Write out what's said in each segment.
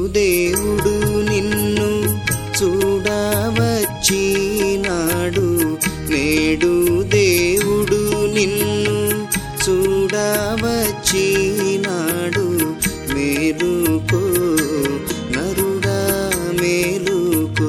దేవుడు నిన్ను చూడవచ్చినాడు నేడు దేవుడు నిన్ను చూడవచ్చినాడు మేలుకో నరుడా మేలుకో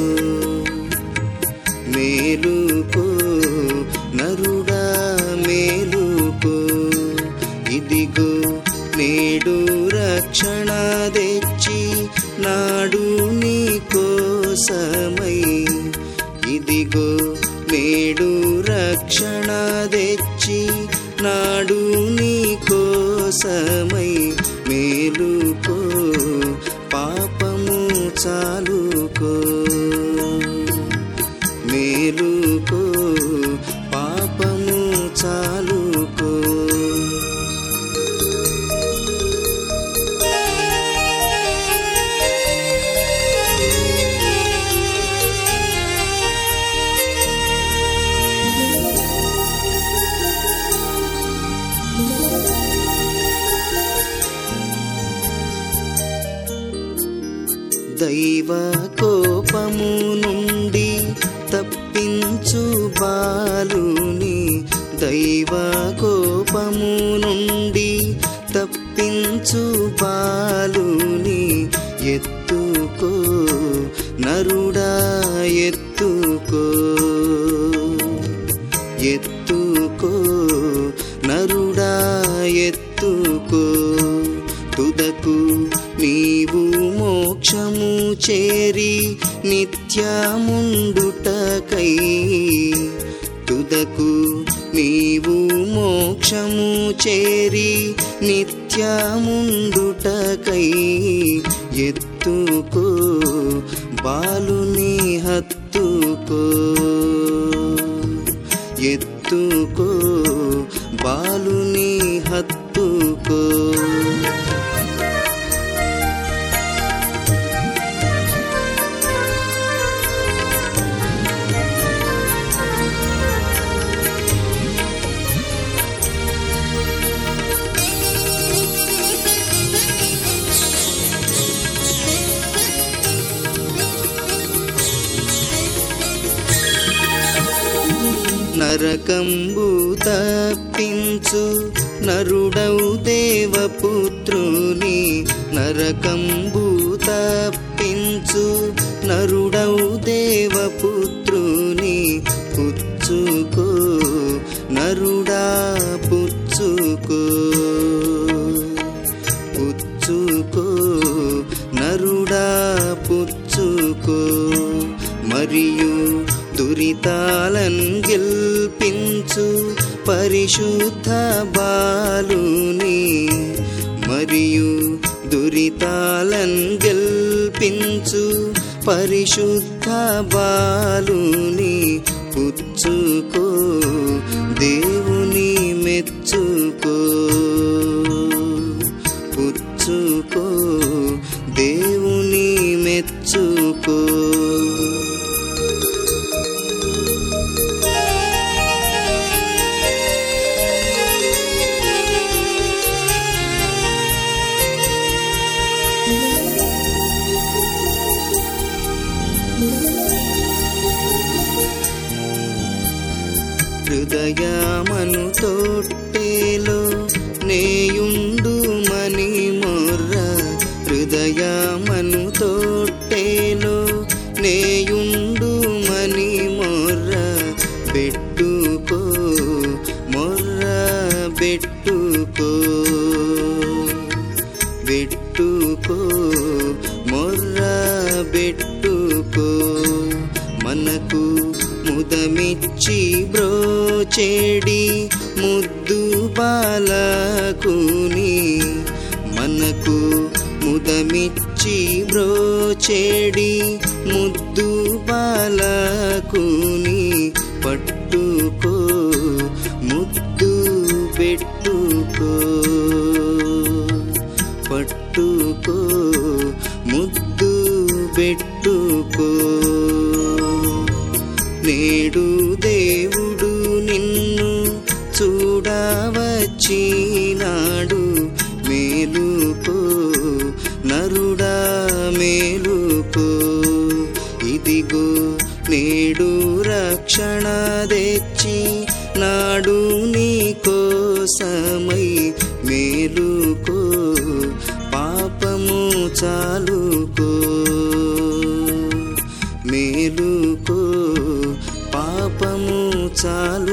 మేలుకో నరుడా మేలుకో ఇదిగో నేడు రక్షణ తెచ్చి నాడు నీ కోసమై ఇదిగో నేడు రక్షణ తెచ్చి నాడు నీ కోసమై మేలుకో పాపము చాలుకో మేలుకో పాపము చాలుకో దైవ కోపము నుండి తప్పించు బాలుని దైవ కోపము నుండి తప్పించు బాలుని ఎత్తుకో నరుడా ఎత్తుకో ఎత్తుకో నరుడా ఎత్తుకో తుదకు నీవు మోక్షము చేరి నిత్యముండుటకై తుదకు నీవు మోక్షము చేరి నిత్యముండుటకై ఎత్తుకో బాలుని హత్తుకో ఎత్తుకో బాలుని హత్తుకో నరకంబు తప్పించు నరుడవు దేవపుత్రుని నరకంబు తప్పించు నరుడవు దేవపుత్రుని పుచ్చుకో నరుడా పుచ్చుకో పుచ్చుకో నరుడా పుచ్చుకో మరియు దురితాలన్ గెల్పించు పరిశుద్ధ బాలుని మరియు దురితాలన్ గెల్పించు పరిశుద్ధ బాలుని పుచ్చుకో దేవుని మెచ్చుకో పుచ్చుకో దేవుని మెచ్చుకో హృదయమను తొట్టేలో నేయుండు మని మొర్ర హృదయమను తొట్టేలో నేయుండు మని మొర్ర పెట్టుకో మొర్ర పెట్టుకో పెట్టుకో మొర్ర పెట్టుకో మనకు ముదమిచ్చి బ్రోచేడి ముద్దు బాలకుని మనకు ముదమిచ్చి బ్రోచేడి ముద్దు బాలకుని పట్టుకో ముద్దు పెట్టుకో పట్టుకో ముద్దు పెట్టుకో నేడు దేవుడు నిన్ను చూడవచ్చినాడు మేలుకో నరుడా ఇదిగో నేడు రక్షణ తెచ్చి నాడు నీ కోసమై మేలుకో పాపము చాలుకో మేలుకో పాపము చాలు